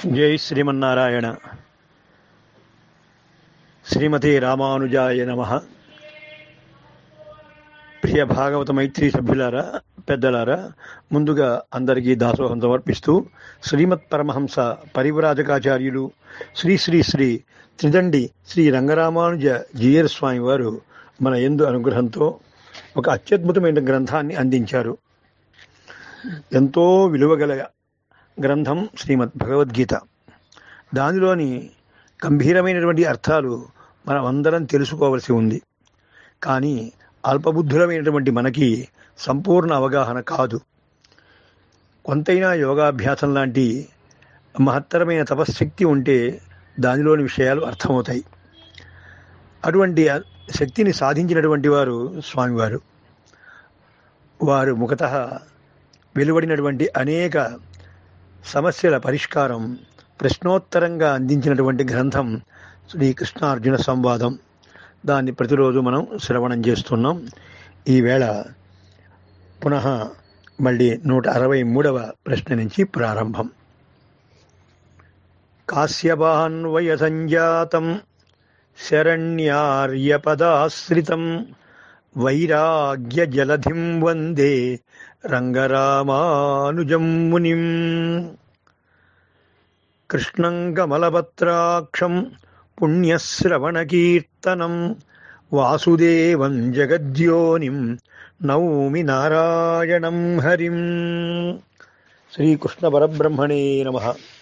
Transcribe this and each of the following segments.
జై శ్రీమన్నారాయణ శ్రీమతి రామానుజాయ నమ ప్రియ భాగవత మైత్రి సభ్యులారా పెద్దలారా ముందుగా అందరికీ దాసోహం సమర్పిస్తూ శ్రీమత్ పరమహంస పరివ్రాజకాచార్యులు శ్రీ శ్రీ శ్రీ త్రిదండి శ్రీ రంగరామానుజ జీయర్ స్వామి వారు మన ఎందు అనుగ్రహంతో ఒక అత్యద్భుతమైన గ్రంథాన్ని అందించారు ఎంతో విలువగల గ్రంథం శ్రీమద్ భగవద్గీత దానిలోని గంభీరమైనటువంటి అర్థాలు మనం అందరం తెలుసుకోవలసి ఉంది కానీ అల్పబుద్ధులమైనటువంటి మనకి సంపూర్ణ అవగాహన కాదు కొంతైనా యోగాభ్యాసం లాంటి మహత్తరమైన తపశ్శక్తి ఉంటే దానిలోని విషయాలు అర్థమవుతాయి అటువంటి శక్తిని సాధించినటువంటి వారు స్వామివారు వారు ముఖత వెలువడినటువంటి అనేక సమస్యల పరిష్కారం ప్రశ్నోత్తరంగా అందించినటువంటి గ్రంథం శ్రీకృష్ణార్జున సంవాదం దాన్ని ప్రతిరోజు మనం శ్రవణం చేస్తున్నాం ఈవేళ పునః మళ్ళీ నూట అరవై మూడవ ప్రశ్న నుంచి ప్రారంభం కాశ్యపాన్వయ సంజాతం శరణ్యార్యపదాశ్రితం వైరాగ్య జలధిం వందే రంగరామానుజం మునిం కృష్ణం కమలపత్రాక్షం పుణ్యశ్రవణకీర్తనం వాసుదేవం జగద్యోనిం నౌమి నారాయణం హరిం శ్రీకృష్ణ పరబ్రహ్మణే నమ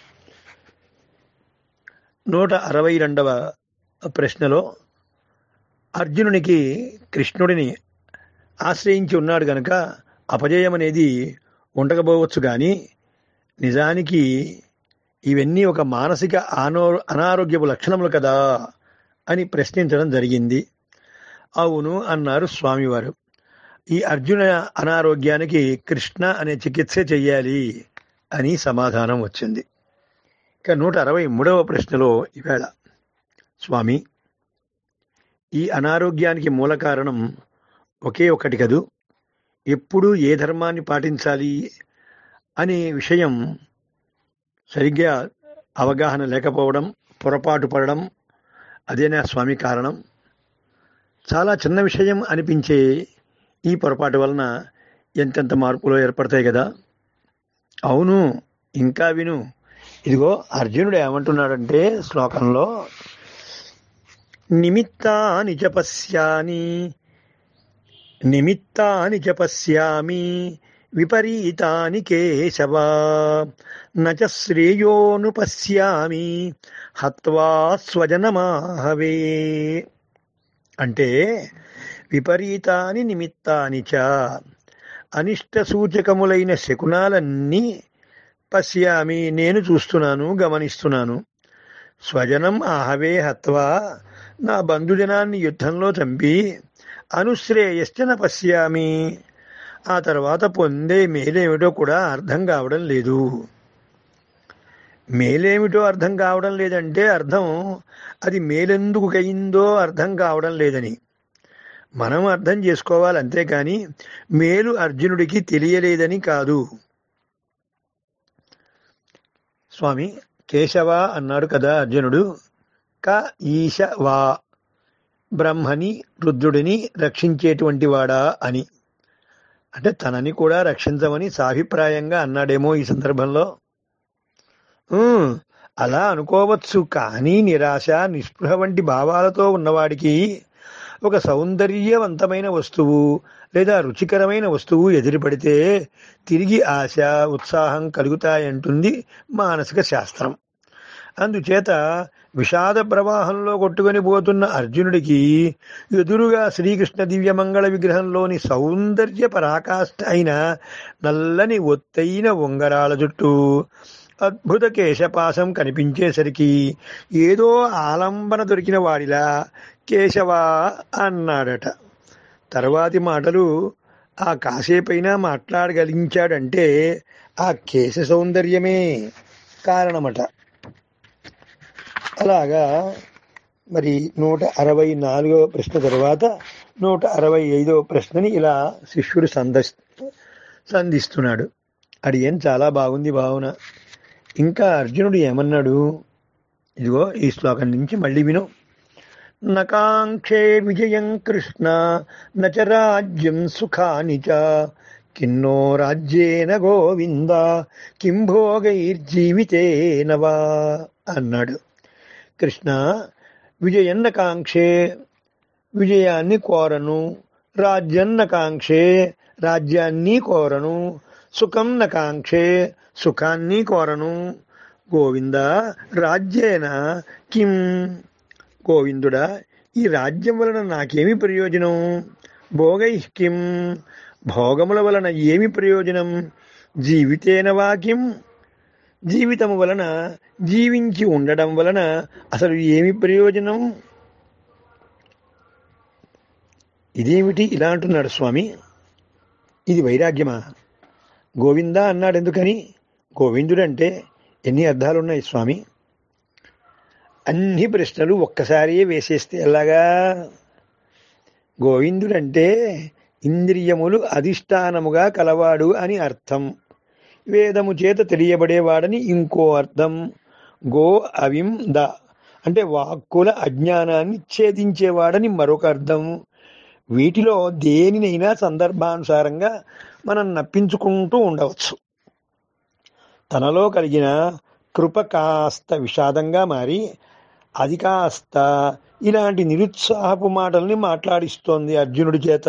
నూట అరవై రెండవ ప్రశ్నలో అర్జునునికి కృష్ణుడిని ఆశ్రయించి ఉన్నాడు గనక అపజయం అనేది ఉండకపోవచ్చు కానీ నిజానికి ఇవన్నీ ఒక మానసిక ఆనో అనారోగ్యపు లక్షణములు కదా అని ప్రశ్నించడం జరిగింది అవును అన్నారు స్వామివారు ఈ అర్జున అనారోగ్యానికి కృష్ణ అనే చికిత్స చెయ్యాలి అని సమాధానం వచ్చింది ఇక నూట అరవై మూడవ ప్రశ్నలో ఈవేళ స్వామి ఈ అనారోగ్యానికి మూల కారణం ఒకే ఒకటి కదూ ఎప్పుడు ఏ ధర్మాన్ని పాటించాలి అనే విషయం సరిగ్గా అవగాహన లేకపోవడం పొరపాటు పడడం అదేనా స్వామి కారణం చాలా చిన్న విషయం అనిపించే ఈ పొరపాటు వలన ఎంతెంత మార్పులు ఏర్పడతాయి కదా అవును ఇంకా విను ఇదిగో అర్జునుడు ఏమంటున్నాడంటే శ్లోకంలో నిమిత్తాని చ పశ్యాని నిమిత్తాని చ పశ్యామి విపరీతాని కేశవ నచ శ్రేయోను పశ్యామి హత్వా స్వజనమాహవే అంటే విపరీతాని నిమిత్తాని చ అనిష్ట సూచకములైన శకునాలన్నీ పశ్యామి నేను చూస్తున్నాను గమనిస్తున్నాను స్వజనం ఆహవే హత్వా నా బంధుజనాన్ని యుద్ధంలో చంపి అనుశ్రేయశ్చన పశ్యామి ఆ తర్వాత పొందే మేలేమిటో కూడా అర్థం కావడం లేదు మేలేమిటో అర్థం కావడం లేదంటే అర్థం అది మేలెందుకు అయిందో అర్థం కావడం లేదని మనం అర్థం చేసుకోవాలి అంతేకాని మేలు అర్జునుడికి తెలియలేదని కాదు స్వామి కేశవ అన్నాడు కదా అర్జునుడు క ఈశ వా బ్రహ్మని రుద్రుడిని రక్షించేటువంటి వాడా అని అంటే తనని కూడా రక్షించమని సాభిప్రాయంగా అన్నాడేమో ఈ సందర్భంలో అలా అనుకోవచ్చు కానీ నిరాశ నిస్పృహ వంటి భావాలతో ఉన్నవాడికి ఒక సౌందర్యవంతమైన వస్తువు లేదా రుచికరమైన వస్తువు ఎదురుపడితే తిరిగి ఆశ ఉత్సాహం కలుగుతాయంటుంది మానసిక శాస్త్రం అందుచేత విషాద ప్రవాహంలో కొట్టుకొని పోతున్న అర్జునుడికి ఎదురుగా శ్రీకృష్ణ దివ్యమంగళ విగ్రహంలోని సౌందర్య పరాకాష్ఠ అయిన నల్లని ఒత్తైన ఉంగరాల చుట్టూ అద్భుత కేశపాసం కనిపించేసరికి ఏదో ఆలంబన దొరికిన వాడిలా కేశవ అన్నాడట తర్వాతి మాటలు ఆ కాసేపైనా మాట్లాడగలిగించాడంటే ఆ కేశ సౌందర్యమే కారణమట అలాగా మరి నూట అరవై నాలుగవ ప్రశ్న తర్వాత నూట అరవై ఐదవ ప్రశ్నని ఇలా శిష్యుడు సంద సంధిస్తున్నాడు అడిగేం చాలా బాగుంది భావన ఇంకా అర్జునుడు ఏమన్నాడు ఇదిగో ఈ శ్లోకం నుంచి మళ్ళీ విను నకాంక్షే విజయం కృష్ణ నచ రాజ్యం సుఖాని చ కిన్నో రాజ్యేన గోవింద కిం భోగైర్జీవితేన వా అన్నాడు కృష్ణ విజయన్న కాంక్షే విజయాన్ని కోరను రాజ్యన్న కాంక్షే రాజ్యాన్ని కోరను సుఖం నకాంక్షే సుఖాన్ని కోరను గోవింద రాజ్యేన కిం గోవిందుడా ఈ రాజ్యం వలన నాకేమి ప్రయోజనం భోగై కిం భోగముల వలన ఏమి ప్రయోజనం జీవితేన వాకిం జీవితము వలన జీవించి ఉండడం వలన అసలు ఏమి ప్రయోజనం ఇదేమిటి ఇలా అంటున్నాడు స్వామి ఇది వైరాగ్యమా గోవింద అన్నాడు ఎందుకని గోవిందుడంటే ఎన్ని అర్థాలున్నాయి స్వామి అన్ని ప్రశ్నలు ఒక్కసారి వేసేస్తే ఎలాగా గోవిందుడంటే ఇంద్రియములు అధిష్టానముగా కలవాడు అని అర్థం వేదము చేత తెలియబడేవాడని ఇంకో అర్థం గో అవిం ద అంటే వాక్కుల అజ్ఞానాన్ని ఛేదించేవాడని మరొక అర్థం వీటిలో దేనినైనా సందర్భానుసారంగా మనం నప్పించుకుంటూ ఉండవచ్చు తనలో కలిగిన కృప కాస్త విషాదంగా మారి అది కాస్త ఇలాంటి నిరుత్సాహపు మాటల్ని మాట్లాడిస్తోంది అర్జునుడి చేత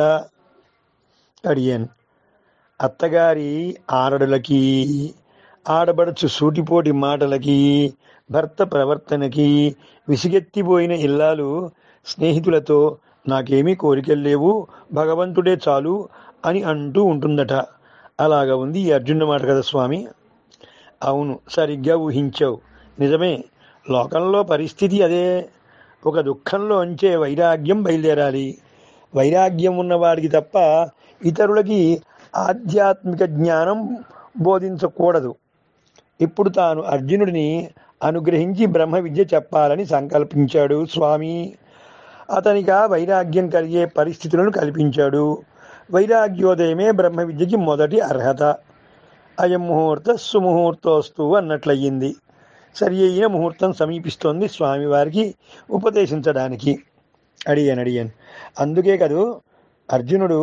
అడిగాను అత్తగారి ఆరడులకి ఆడబడుచు సూటిపోటి మాటలకి భర్త ప్రవర్తనకి విసిగెత్తిపోయిన ఇల్లాలు స్నేహితులతో నాకేమీ కోరికలు లేవు భగవంతుడే చాలు అని అంటూ ఉంటుందట అలాగా ఉంది ఈ అర్జునుడి మాట కదా స్వామి అవును సరిగ్గా ఊహించావు నిజమే లోకంలో పరిస్థితి అదే ఒక దుఃఖంలోంచే వైరాగ్యం బయలుదేరాలి వైరాగ్యం ఉన్నవాడికి తప్ప ఇతరులకి ఆధ్యాత్మిక జ్ఞానం బోధించకూడదు ఇప్పుడు తాను అర్జునుడిని అనుగ్రహించి బ్రహ్మ విద్య చెప్పాలని సంకల్పించాడు స్వామి అతనికి ఆ వైరాగ్యం కలిగే పరిస్థితులను కల్పించాడు వైరాగ్యోదయమే బ్రహ్మ విద్యకి మొదటి అర్హత అయం ముహూర్త సుముహూర్తోస్తు అన్నట్లయింది సరి అయిన ముహూర్తం సమీపిస్తోంది స్వామివారికి ఉపదేశించడానికి అడిగాను అడిగాను అందుకే కదూ అర్జునుడు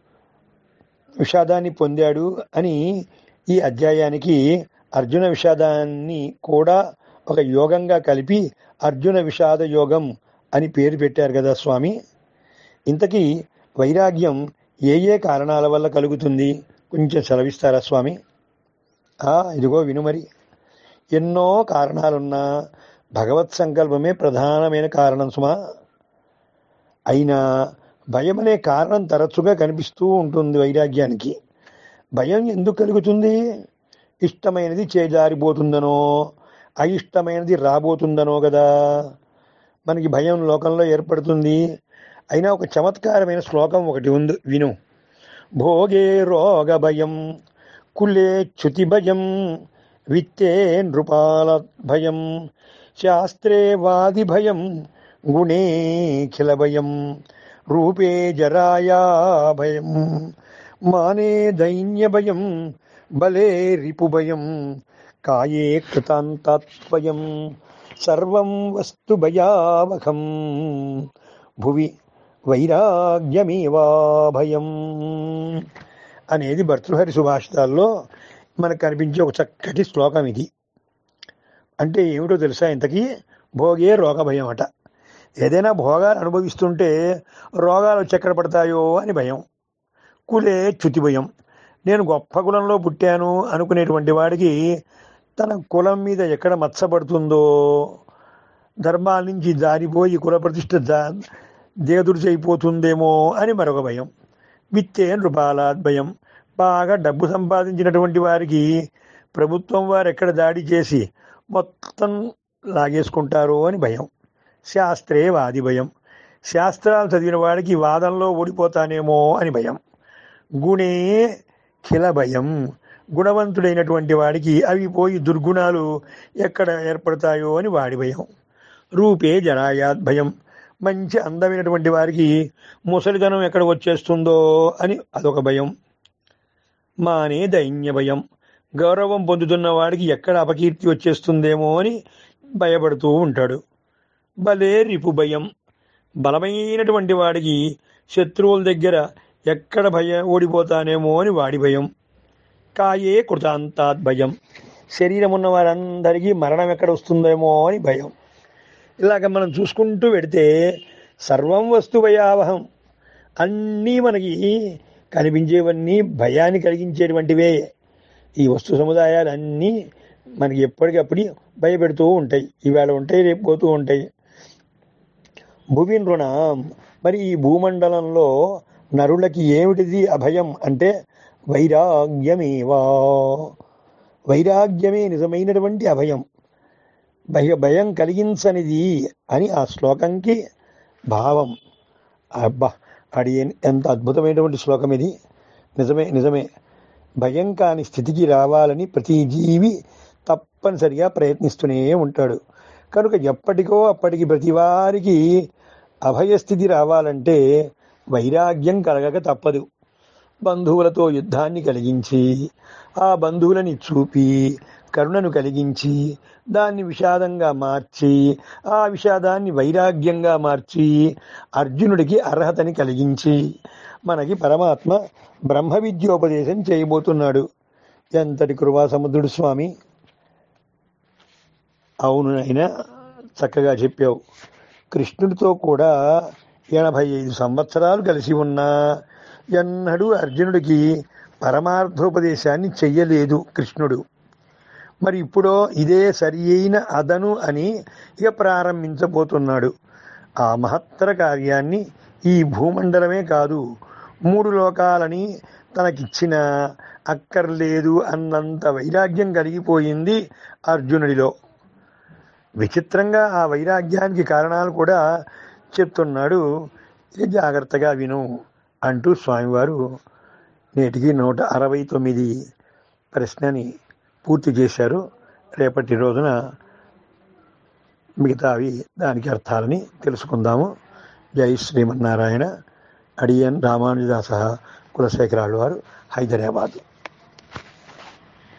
విషాదాన్ని పొందాడు అని ఈ అధ్యాయానికి అర్జున విషాదాన్ని కూడా ఒక యోగంగా కలిపి అర్జున విషాద యోగం అని పేరు పెట్టారు కదా స్వామి ఇంతకీ వైరాగ్యం ఏ ఏ కారణాల వల్ల కలుగుతుంది కొంచెం సెలవిస్తారా స్వామి ఆ ఇదిగో విను మరి ఎన్నో కారణాలున్నా భగవత్ సంకల్పమే ప్రధానమైన కారణం సుమా అయినా భయం అనే కారణం తరచుగా కనిపిస్తూ ఉంటుంది వైరాగ్యానికి భయం ఎందుకు కలుగుతుంది ఇష్టమైనది చేజారిపోతుందనో అయిష్టమైనది రాబోతుందనో కదా మనకి భయం లోకంలో ఏర్పడుతుంది అయినా ఒక చమత్కారమైన శ్లోకం ఒకటి ఉంది విను భోగే రోగ భయం కులే చ్యుతి భయం విత్తే నృపాల భయం శాస్త్రే వాది భయం గుణే ఖిల భయం రూపే జరాయా భయం మానే దైన్య భయం బలే రిపు భయం కాయే కృతాంతత్వయం సర్వం వస్తు భయావహం భువి వైరాగ్యమేవా భయం అనేది భర్తృహరి సుభాషితాల్లో మనకు కనిపించే ఒక చక్కటి శ్లోకం ఇది అంటే ఏమిటో తెలుసా ఇంతకీ భోగే రోగ భయం అట ఏదైనా భోగాలు అనుభవిస్తుంటే రోగాలు ఎక్కడ పడతాయో అని భయం కులే చ్యుతి భయం నేను గొప్ప కులంలో పుట్టాను అనుకునేటువంటి వాడికి తన కులం మీద ఎక్కడ మచ్చపడుతుందో ధర్మాల నుంచి జారిపోయి కుల ప్రతిష్ట జా దేదురుచైపోతుందేమో అని మరొక భయం విత్తే నృపాలాద్ భయం బాగా డబ్బు సంపాదించినటువంటి వారికి ప్రభుత్వం వారు ఎక్కడ దాడి చేసి మొత్తం లాగేసుకుంటారో అని భయం శాస్త్రే వాది భయం శాస్త్రాలు చదివిన వాడికి వాదంలో ఓడిపోతానేమో అని భయం గుణే ఖిల భయం గుణవంతుడైనటువంటి వాడికి అవి పోయి దుర్గుణాలు ఎక్కడ ఏర్పడతాయో అని వాడి భయం రూపే జరాయాద్ భయం మంచి అందమైనటువంటి వారికి ముసలితనం ఎక్కడ వచ్చేస్తుందో అని అదొక భయం మానే దైన్య భయం గౌరవం పొందుతున్న వాడికి ఎక్కడ అపకీర్తి వచ్చేస్తుందేమో అని భయపడుతూ ఉంటాడు భలే రిపు భయం బలమైనటువంటి వాడికి శత్రువుల దగ్గర ఎక్కడ భయం ఓడిపోతానేమో అని వాడి భయం కాయే కృతాంతాత్ భయం శరీరం ఉన్న వారందరికీ మరణం ఎక్కడ వస్తుందేమో అని భయం ఇలాగ మనం చూసుకుంటూ పెడితే సర్వం వస్తు భయావహం అన్నీ మనకి కనిపించేవన్నీ భయాన్ని కలిగించేటువంటివే ఈ వస్తు సముదాయాలన్నీ మనకి ఎప్పటికప్పుడు భయపెడుతూ ఉంటాయి ఈవేళ ఉంటాయి రేపు పోతూ ఉంటాయి భూమి రుణం మరి ఈ భూమండలంలో నరులకి ఏమిటిది అభయం అంటే వైరాగ్యమేవా వైరాగ్యమే నిజమైనటువంటి అభయం భయ భయం కలిగించనిది అని ఆ శ్లోకంకి భావం అబ్బా అది ఎన్- ఎంత అద్భుతమైనటువంటి శ్లోకం ఇది నిజమే నిజమే భయం కాని స్థితికి రావాలని ప్రతి జీవి తప్పనిసరిగా ప్రయత్నిస్తూనే ఉంటాడు కనుక ఎప్పటికో అప్పటికి ప్రతి వారికి అభయస్థితి రావాలంటే వైరాగ్యం కలగక తప్పదు బంధువులతో యుద్ధాన్ని కలిగించి ఆ బంధువులని చూపి కరుణను కలిగించి దాన్ని విషాదంగా మార్చి ఆ విషాదాన్ని వైరాగ్యంగా మార్చి అర్జునుడికి అర్హతని కలిగించి మనకి పరమాత్మ బ్రహ్మ విద్యోపదేశం చేయబోతున్నాడు ఎంతటి కృపా సముద్రుడు స్వామి అవును అయినా చక్కగా చెప్పావు కృష్ణుడితో కూడా ఎనభై ఐదు సంవత్సరాలు కలిసి ఉన్నా ఎన్నడూ అర్జునుడికి పరమార్థోపదేశాన్ని చెయ్యలేదు కృష్ణుడు మరి ఇప్పుడో ఇదే సరి అయిన అదను అని ఇక ప్రారంభించబోతున్నాడు ఆ మహత్తర కార్యాన్ని ఈ భూమండలమే కాదు మూడు లోకాలని తనకిచ్చిన అక్కర్లేదు అన్నంత వైరాగ్యం కలిగిపోయింది అర్జునుడిలో విచిత్రంగా ఆ వైరాగ్యానికి కారణాలు కూడా చెప్తున్నాడు ఇది జాగ్రత్తగా విను అంటూ స్వామివారు నేటికి నూట అరవై తొమ్మిది ప్రశ్నని పూర్తి చేశారు రేపటి రోజున మిగతావి దానికి అర్థాలని తెలుసుకుందాము జై శ్రీమన్నారాయణ అడియన్ రామానుజదాస కులశేఖరాలు వారు హైదరాబాద్